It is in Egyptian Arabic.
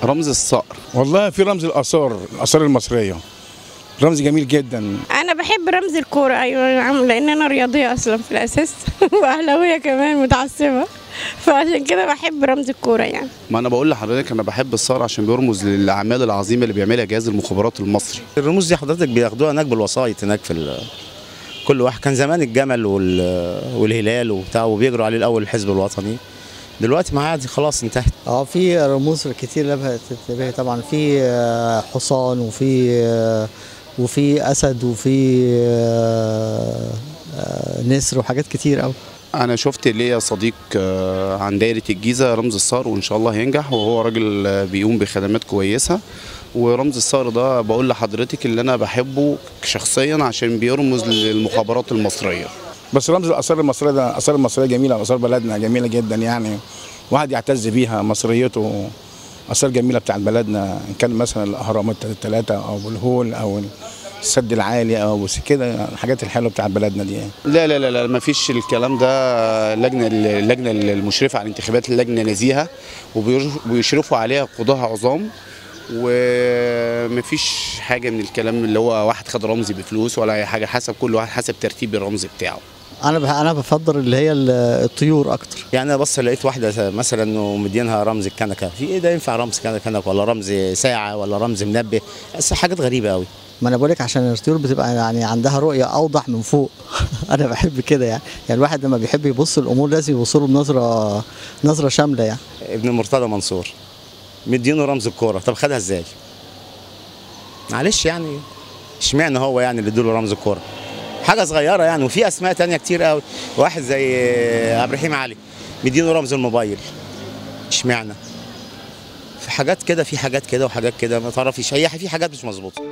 رمز الصقر والله في رمز الاثار الاثار المصريه رمز جميل جدا انا بحب رمز الكوره ايوه نعم لان انا رياضيه اصلا في الاساس واهلاويه كمان متعصبه فعشان كده بحب رمز الكوره يعني ما انا بقول لحضرتك انا بحب الصقر عشان بيرمز للاعمال العظيمه اللي بيعملها جهاز المخابرات المصري الرموز دي حضرتك بياخدوها هناك بالوسايط هناك في ال- كل واحد كان زمان الجمل وال- والهلال وبتاع وبيجروا عليه الاول الحزب الوطني دلوقتي ما عادي خلاص انتهت اه في رموز كتير لها تنتبه طبعا في آه، حصان وفي آه، وفي اسد وفي آه، آه، نسر وحاجات كتير قوي انا شفت ليا صديق آه، عن دايره الجيزه رمز الصقر وان شاء الله هينجح وهو راجل آه، بيقوم بخدمات كويسه ورمز الصقر ده بقول لحضرتك اللي انا بحبه شخصيا عشان بيرمز للمخابرات المصريه بس رمز الاثار المصريه ده الاثار المصريه جميله اثار بلدنا جميله جدا يعني واحد يعتز بيها مصريته اثار جميله بتاعت بلدنا ان كان مثلا الاهرامات الثلاثه او ابو الهول او السد العالي او بس كده الحاجات الحلوه بتاعت بلدنا دي لا لا لا لا ما فيش الكلام ده لجنه اللجنه المشرفه على الانتخابات اللجنه نزيهه وبيشرفوا عليها قضاة عظام ومفيش حاجه من الكلام اللي هو واحد خد رمز بفلوس ولا اي حاجه حسب كل واحد حسب ترتيب الرمز بتاعه انا بح- انا بفضل اللي هي ال- الطيور اكتر يعني انا بص لقيت واحده مثلا ومدينها رمز الكنكه في ايه ده ينفع رمز كنكه ولا رمز ساعه ولا رمز منبه بس حاجات غريبه قوي ما انا بقولك عشان الطيور بتبقى يعني عندها رؤيه اوضح من فوق انا بحب كده يعني يعني الواحد لما بيحب يبص الامور لازم يبص له بنظره نظره شامله يعني ابن مرتضى منصور مدينه رمز الكوره طب خدها ازاي معلش يعني اشمعنى هو يعني اللي ادوله رمز الكوره حاجه صغيره يعني وفي اسماء تانية كتير قوي واحد زي عبد الرحيم علي مدينه رمز الموبايل اشمعنى في حاجات كده في حاجات كده وحاجات كده ما تعرفيش هي في حاجات مش مظبوطه